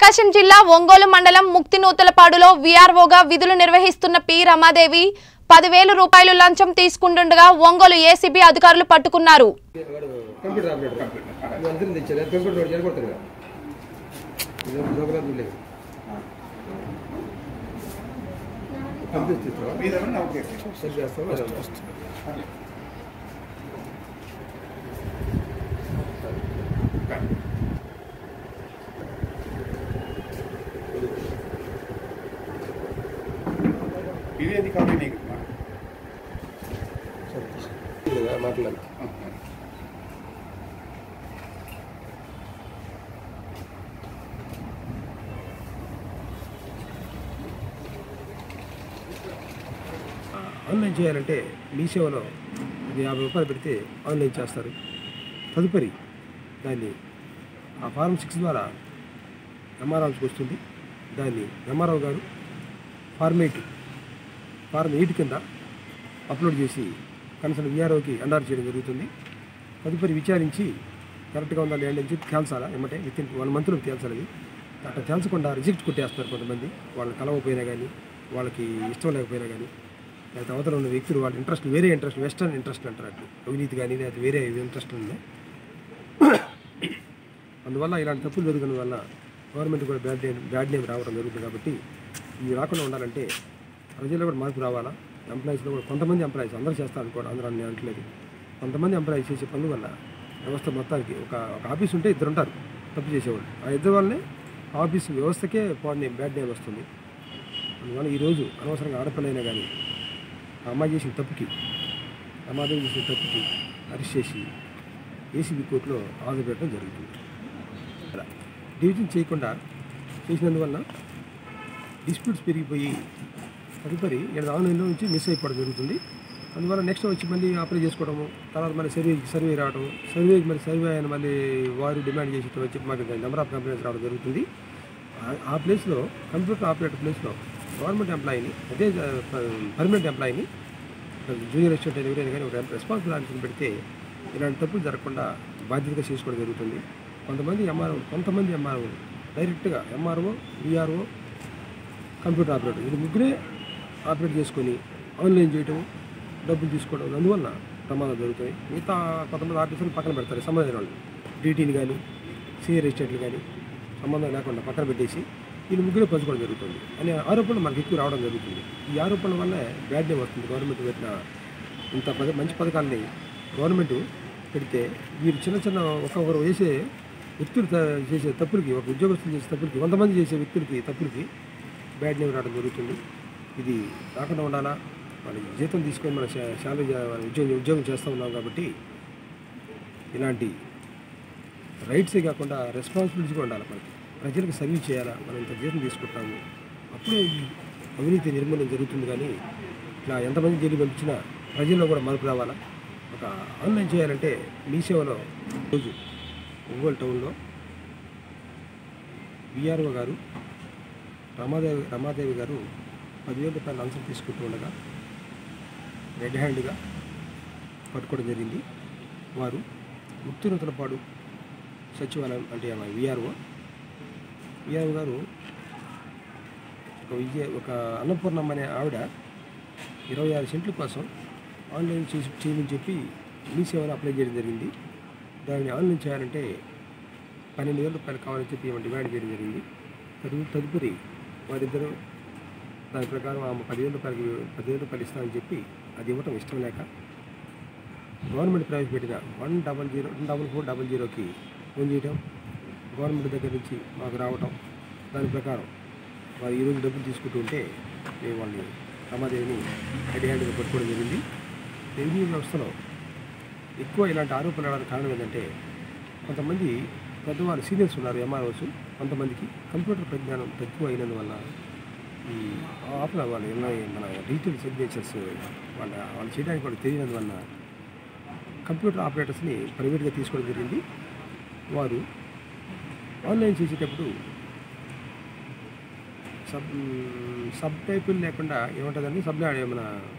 ప్రకాశం జిల్లా ఒంగోలు మండలం ముక్తినూతలపాడులో వీఆర్ఓగా విధులు నిర్వహిస్తున్న పి రమాదేవి పదివేల రూపాయలు లంచం తీసుకుంటుండగా ఒంగోలు ఏసీబీ అధికారులు పట్టుకున్నారు వాడు కంప్యూటర్ ఆపరేటర్ నువ్వు అందరం తెచ్చారు కంప్యూటర్ వాడు జరగొడతారు కదా ఇది లోపల లేదు కంప్యూటర్ తీస్తావా సెట్ చేస్తావా ఇదేది కాదు నీకు సరే తీసుకో. కదా మాట్లాడు ఆన్లైన్ చేయాలంటే మీ సేవలో అది యాభై రూపాయలు పెడితే ఆన్లైన్ చేస్తారు తదుపరి దాన్ని ఆ ఫారం సిక్స్ ద్వారా ఎంఆర్ఆర్కి వస్తుంది దాన్ని ఎంఆర్ఓ గారు ఫార్మ్ ఎయిట్ ఫారం ఎయిట్ కింద అప్లోడ్ చేసి కన్సల్ట్ విఆర్ఓకి అండార్ చేయడం జరుగుతుంది తదుపరి విచారించి కరెక్ట్గా ఉందా లేదండి అని చెప్పి తేల్చాలా ఏమంటే విత్ ఇన్ వన్ మంత్లో తేల్చాలి అది అట్లా తేల్చకుండా రిజెక్ట్ కొట్టేస్తున్నారు కొంతమంది వాళ్ళు కలవకపోయినా కానీ వాళ్ళకి ఇష్టం లేకపోయినా కానీ లేకపోతే అవతల ఉన్న వ్యక్తులు వాళ్ళ ఇంట్రెస్ట్ వేరే ఇంట్రెస్ట్ వెస్టర్న్ ఇంట్రెస్ట్ అంటారు అట్లా అవినీతి కానీ లేకపోతే వేరే ఇంట్రెస్ట్ ఉన్నాయి అందువల్ల ఇలాంటి తప్పులు జరుగుతున్న వల్ల గవర్నమెంట్ కూడా బ్యాడ్ నేమ్ బ్యాడ్ నేమ్ రావడం జరుగుతుంది కాబట్టి ఇవి రాకుండా ఉండాలంటే ప్రజల్లో కూడా మార్పు రావాలా ఎంప్లాయీస్లో కూడా కొంతమంది ఎంప్లాయీస్ అందరూ చేస్తారు అనుకోండి అందరూ నేను అనట్లేదు కొంతమంది ఎంప్లాయీస్ చేసే పనుల వల్ల వ్యవస్థ మొత్తానికి ఒక ఒక ఆఫీస్ ఉంటే ఇద్దరు ఉంటారు తప్పు చేసేవాళ్ళు ఆ ఇద్దరు వల్లనే ఆఫీస్ వ్యవస్థకే పాడు నేమ్ బ్యాడ్ నేమ్ వస్తుంది అందువల్ల ఈరోజు అనవసరంగా ఆడపిల్లైనా కానీ ఆ అమ్మాయి చేసిన తప్పుకి అమ్మాయి చేసిన తప్పుకి అరెస్ట్ చేసి ఏసీబీ కోర్టులో హాజరు పెట్టడం జరుగుతుంది అలా డివిజన్ చేయకుండా చేసినందువల్ల డిస్ప్యూట్స్ పెరిగిపోయి తదుపరి ఇక్కడ ఆన్లైన్లో నుంచి మిస్ అయిపోవడం జరుగుతుంది అందువల్ల నెక్స్ట్ వచ్చి మళ్ళీ అప్లై చేసుకోవడము తర్వాత మళ్ళీ సర్వే సర్వే రావడం సర్వేకి మళ్ళీ సర్వే అయిన మళ్ళీ వారు డిమాండ్ చేసి వచ్చి మాకు నెంబర్ ఆఫ్ కంప్లైంట్స్ రావడం జరుగుతుంది ఆ- ఆ ప్లేస్లో కంప్యూటర్ ఆపరేటర్ ప్లేస్లో గవర్నమెంట్ ఎంప్లాయీని అదే పర్మనెంట్ ఎంప్లాయీని జూనియర్ అసిస్టెంట్ ఎవరైనా కానీ ఒక రెస్పాన్సిబుల్ ఆఫీసర్ని పెడితే ఇలాంటి తప్పులు జరగకుండా బాధ్యతగా చేసుకోవడం జరుగుతుంది కొంతమంది ఎంఆర్ఓ కొంతమంది ఎంఆర్ఓ డైరెక్ట్గా ఎంఆర్ఓ విఆర్ఓ కంప్యూటర్ ఆపరేటర్ ఇది ముగ్గురే ఆపరేట్ చేసుకొని ఆన్లైన్ చేయటం డబ్బులు తీసుకోవడం అందువల్ల ప్రమాదాలు జరుగుతాయి మిగతా కొంతమంది ఆఫీసర్లు పక్కన పెడతారు సంబంధం వాళ్ళు డీటీని కానీ సీనియర్ ఎస్టేట్లు కానీ సంబంధం లేకుండా పక్కన పెట్టేసి వీళ్ళు ముగ్గురే పంచుకోవడం జరుగుతుంది అనే ఆరోపణలు మనకి ఎక్కువ రావడం జరుగుతుంది ఈ ఆరోపణల వల్లే బ్యాడ్ నేమ్ వస్తుంది గవర్నమెంట్ పెట్టిన ఇంత పద- మంచి పథకాన్ని గవర్నమెంట్ పెడితే వీరు చిన్న చిన్న ఒక్కొక్కరు వేసే వ్యక్తులు త- చేసే తప్పులకి ఒక ఉద్యోగస్తులు చేసే తప్పులకి వంద మంది చేసే వ్యక్తులకి తప్పులకి బ్యాడ్ నేమ్ రావడం జరుగుతుంది ఇది రాకుండా ఉండాలా వాళ్ళకి జీతం తీసుకొని మన శాలరీ ఉద్యోగం ఉద్యోగం చేస్తూ ఉన్నాం కాబట్టి ఇలాంటి రైట్సే కాకుండా రెస్పాన్సిబిలిటీస్ కూడా ఉండాలి మనకి ప్రజలకు సర్వీస్ చేయాలా మనం ఇంత జీతం తీసుకుంటాము అప్పుడే ఈ అవినీతి నిర్మూలన జరుగుతుంది కానీ ఇట్లా ఎంతమంది జైలు పంపించినా ప్రజల్లో కూడా మార్పు రావాలా ఒక ఆన్లైన్ చేయాలంటే మీ సేవలో రోజు ఒంగోలు టౌన్లో విఆర్ఓ గారు రమాదేవి రమాదేవి గారు పదివేల రూపాయల లంచం తీసుకుంటూ ఉండగా రెడ్ హ్యాండ్గా పట్టుకోవడం జరిగింది వారు ముక్తినూతలపాడు సచివాలయం అంటే ఆమె విఆర్ఓ విఆర్ఓ గారు ఒక విజయ ఒక అన్నపూర్ణమ్మ అనే ఆవిడ ఇరవై ఆరు సెంట్ల కోసం ఆన్లైన్ చేసి చేయమని చెప్పి మీ సేవలో అప్లై చేయడం జరిగింది దాన్ని ఆన్లైన్ చేయాలంటే పన్నెండు వేల రూపాయలు కావాలని చెప్పి ఆమె డిమాండ్ చేయడం జరిగింది తదు తదుపరి వారిద్దరూ దాని ప్రకారం ఆమె పదివేల రూపాయలకి పదివేల రూపాయలు ఇస్తామని చెప్పి అది ఇవ్వటం ఇష్టం లేక గవర్నమెంట్ ప్రవేశపెట్టిన one double zero double four double జీరోకి ఫోన్ చేయటం గవర్నమెంట్ దగ్గర నుంచి మాకు రావటం దాని ప్రకారం వారు ఈరోజు డబ్బులు తీసుకుంటూ ఉంటే మేము వాళ్ళని రమాదేవిని హెడ్ హ్యాండ్గా పట్టుకోవడం జరిగింది రెవెన్యూ వ్యవస్థలో ఎక్కువ ఇలాంటి ఆరోపణలు రావడానికి కారణం ఏంటంటే కొంతమంది పెద్దవాళ్ళు సీనియర్స్ ఉన్నారు ఎంఆర్ఓస్ కొంతమందికి కంప్యూటర్ పరిజ్ఞానం తక్కువ అయినందువల్ల ఈ ఆపల వాళ్ళు ఉన్నాయి మన డిజిటల్ సిగ్నేచర్స్ వాళ్ళ వాళ్ళు చేయడానికి వాళ్ళు తెలియనందువల్ల కంప్యూటర్ ఆపరేటర్స్ని ప్రైవేట్గా తీసుకోవడం జరిగింది వారు ఆన్లైన్ చేసేటప్పుడు సబ్ సబ్ టైపులు లేకుండా ఏముంటుందండి సబ్ మన